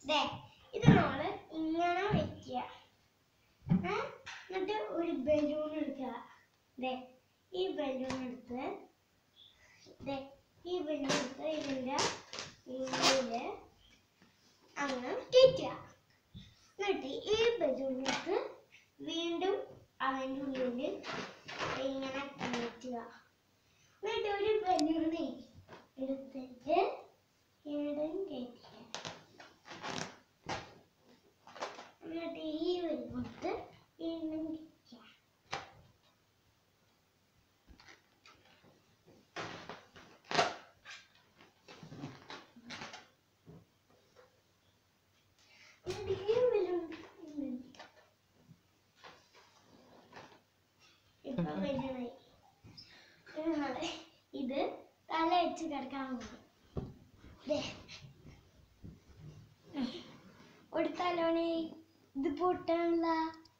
ദേ ഇത് നമ്മള് ഇങ്ങനെ വെക്കുക ഏ? എന്നിട്ട് ഒരു ബലൂൺ എടുക്കുക ദേ ഈ ബലൂൺ എടുത്ത് ദേ ഈ ബലൂൺ എടുത്ത് ഇതിന്റെ ഉള്ളില് അങ്ങനെ കയറ്റുക എന്നിട്ട് ഈ ബലൂൺ എടുത്ത് വീണ്ടും അവൻ്റെ ഉള്ളിൽ ഇങ്ങനെ കയറ്റുക എന്നിട്ട് ഒരു ബലൂൺ എടുത്തിട്ട് വീണ്ടും കയറ്റുക എന്നിട്ട് ഈ ബലൂൺ വീണ്ടും കയറ്റുക എന്നിട്ട് ഈ ബലൂൺ വീണ്ടും ഇപ്പൊ വലുതായി ഇനി നമ്മള് ഇത് തല വെച്ച് കിടക്കാൻ പോകും ദേ. ഒരു തലോണി ഇത് പൊട്ടാനുള്ള